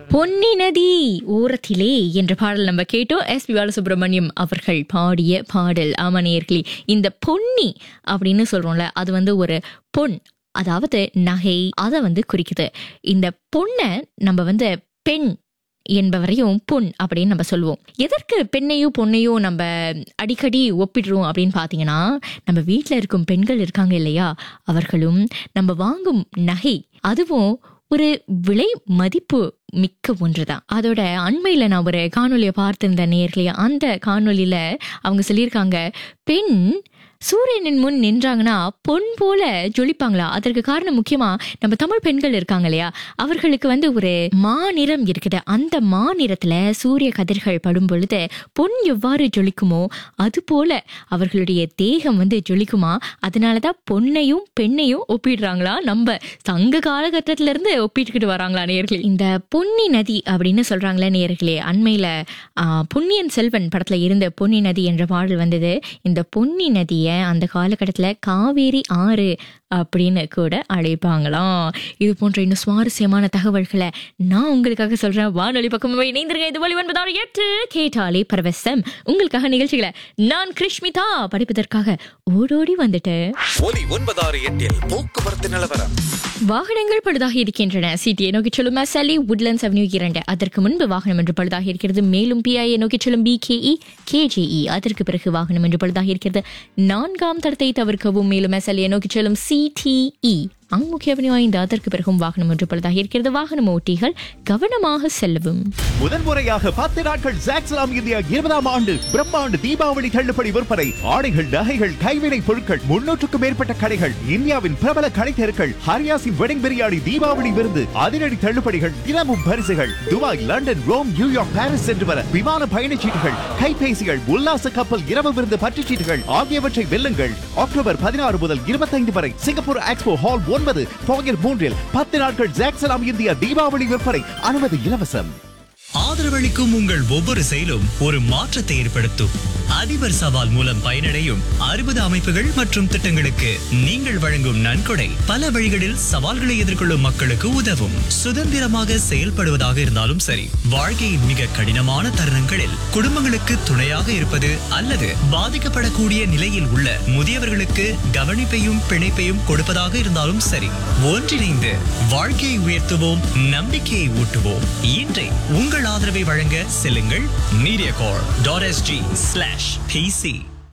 பொன்னி நதி ஓரத்திலே என்ற பாடல் நம்ம கேட்டோம் எஸ் பி பாலசுப்ரமணியம் அவர்கள் பாடிய பாடல் ஆமா நேயர்களே இந்த பொன்னி அப்படின்னு சொல்றோம்ல அது வந்து ஒரு பொன் அதாவது நகை அதை வந்து குறிக்குது இந்த பொண்ணை நம்ம வந்து பெண் என்பவரையும் பொன் அப்படின்னு நம்ம சொல்லுவோம் எதற்கு பெண்ணையும் பொண்ணையும் நம்ம அடிக்கடி ஒப்பிடுறோம் அப்படின்னு பார்த்தீங்கன்னா நம்ம வீட்டில் இருக்கும் பெண்கள் இருக்காங்க இல்லையா அவர்களும் நம்ம வாங்கும் நகை அதுவும் ஒரு விலை மதிப்பு மிக்க ஒன்றுதான் அதோட அண்மையில நான் ஒரு காணொலியை பார்த்திருந்த நேர்களே அந்த காணொலியில அவங்க சொல்லியிருக்காங்க பெண் சூரியனின் முன் நின்றாங்கன்னா பொன் போல ஜொலிப்பாங்களா அதற்கு காரணம் முக்கியமா நம்ம தமிழ் பெண்கள் இருக்காங்க இல்லையா அவர்களுக்கு வந்து ஒரு மாநிறம் இருக்குது அந்த மாநிறத்துல சூரிய கதிர்கள் படும் பொழுது பொன் எவ்வாறு ஜொலிக்குமோ அது போல அவர்களுடைய தேகம் வந்து ஜொலிக்குமா அதனாலதான் பொன்னையும் பெண்ணையும் ஒப்பிடுறாங்களா நம்ம சங்க காலகட்டத்தில இருந்து ஒப்பிட்டுக்கிட்டு வராங்களா நேர்களே இந்த பொன்னி நதி அப்படின்னு சொல்றாங்களே நேர்களே அண்மையில ஆஹ், பொன்னியின் செல்வன் படத்துல இருந்த பொன்னி நதி என்ற பாடல் வந்தது இந்த பொன்னி நதியை அந்த காலகட்டத்தில் காவேரி ஆறு அப்படின்னு கூட அழைப்பாங்களாம் இது போன்ற இன்னும் சுவாரஸ்யமான தகவல்களை நான் உங்களுக்காக சொல்றேன் வானொலி பக்கமாக இணைந்திருங்க இது ஒளி ஒன்பதாவது எட்டு கேட்டாலே பரவசம் உங்களுக்காக நிகழ்ச்சிகளை நான் கிருஷ்மிதா படிப்பதற்காக ஓடோடி வந்துட்டேன் ஒலி ஒன்பதாறு எட்டில் போக்குவரத்து நிலவரம் வாகனங்கள் பழுதாக இருக்கின்றன சிடியை நோக்கி செல்லும் சலி உட்லண்ட்ஸ் அவென்யூ இரண்டு அதற்கு முன்பு வாகனம் என்று பழுதாக இருக்கிறது மேலும் பிஐஏ நோக்கி செல்லும் பிகேஇ கேஜேஇ அதற்கு பிறகு வாகனம் என்று பழுதாக இருக்கிறது நான்காம் தடத்தை தவிர்க்கவும் மேலும் எஸ்எல்ஏ நோக்கி செல்லும் சிடிஇ அங்குக்கிய அவென்யூ ஐந்து அதற்கு பிறகும் வாகனம் ஒன்று பழுதாக இருக்கிறது வாகனம் ஓட்டிகள் கவனமாக செல்லவும் முதன்முறையாக பத்து நாட்கள் ஜாக்ஸ்லாம் இந்தியா இருபதாம் ஆண்டு பிரம்மாண்டு தீபாவளி தள்ளுபடி விற்பனை ஆடைகள் நகைகள் கைவினை பொருட்கள் முன்னூற்றுக்கும் மேற்பட்ட கடைகள் இந்தியாவின் பிரபல கடை தெருக்கள் ஹரியாசின் வெடிங் பிரியாணி தீபாவளி விருந்து அதிரடி தள்ளுபடிகள் தினமும் பரிசுகள் Dubai London Rome New York Paris சென்று வர விமான பயணச்சீட்டுகள் கைபேசிகள் உல்லாச கப்பல் இரவு விருந்து பற்றுச்சீட்டுகள் ஆகியவற்றை வெல்லுங்கள் அக்டோபர் பதினாறு முதல் இருபத்தைந்து வரை சிங்கப்பூர் எக்ஸ்போ ஹால் ஒன்பது போகர் மூன்றில் பத்து நாட்கள் ஜாக்ஸ்லாம் இந்தியா தீபாவளி விற்பனை அனுமதி இலவசம் ஆதரவளிக்கும் உங்கள் ஒவ்வொரு செயலும் ஒரு மாற்றத்தை ஏற்படுத்தும் அதிபர் சவால் மூலம் பயனடையும் அறுபது அமைப்புகள் மற்றும் திட்டங்களுக்கு நீங்கள் வழங்கும் நன்கொடை பல வழிகளில் சவால்களை எதிர்கொள்ளும் மக்களுக்கு உதவும் சுதந்திரமாக செயல்படுவதாக இருந்தாலும் சரி வாழ்க்கையின் மிக கடினமான தருணங்களில் குடும்பங்களுக்கு துணையாக இருப்பது அல்லது பாதிக்கப்படக்கூடிய நிலையில் உள்ள முதியவர்களுக்கு கவனிப்பையும் பிணைப்பையும் கொடுப்பதாக இருந்தாலும் சரி ஒன்றிணைந்து வாழ்க்கையை உயர்த்துவோம் நம்பிக்கையை ஊட்டுவோம் இன்றை உங்கள் ஆதரவை வழங்க செல்லுங்கள் media car dot SG slash PC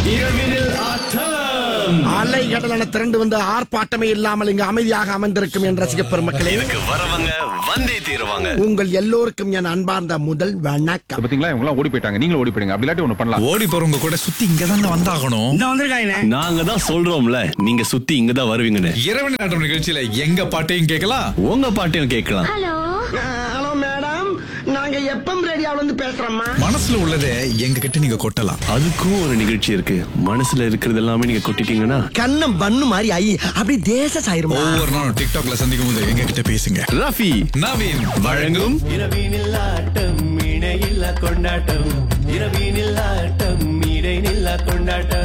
அலை கடலான திரண்டு வந்து ஆர்ப்பாட்டமே இல்லாமல் இங்கு அமைதியாக அமர்ந்திருக்கும் என் ரசிக பெருமக்களே இதுக்கு வரவங்க வந்தே தீருவாங்க உங்கள் எல்லோருக்கும் என் அன்பார்ந்த முதல் வணக்கம் பாத்தீங்களா இவங்க எல்லாம் ஓடி போயிட்டாங்க நீங்களும் ஓடி போயிடுங்க அப்படி இல்லாட்டி ஒண்ணு பண்ணலாம் ஓடி போறவங்க கூட சுத்தி இங்க தாங்க வந்தாகணும் நாங்க தான் சொல்றோம்ல நீங்க சுத்தி இங்க தான் வருவீங்கன்னு இரவு நாட்டம் நிகழ்ச்சியில எங்க பாட்டையும் கேட்கலாம் உங்க பாட்டையும் கேட்கலாம் ஹலோ மேடம் நாங்க எப்பம் ரேடியோல இருந்து பேசுறோம்மா மனசுல உள்ளதை எங்க கிட்ட நீங்க கொட்டலாம் அதுக்கும் ஒரு நிகழ்ச்சி இருக்கு மனசுல இருக்கிறது எல்லாமே நீங்க கொட்டிட்டீங்கன்னா கண்ணம் பண்ணு மாதிரி ஐ அப்படி தேச சாயிருமா ஒவ்வொரு நாளும் டிக்டாக்ல சந்திக்கும் போது எங்க கிட்ட பேசுங்க ரஃபி நவீன் வழங்கும் இரவினில் ஆட்டம் இணையில்லா கொண்டாட்டம் இரவினில் ஆட்டம் இடைநில்லா கொண்டாட்டம்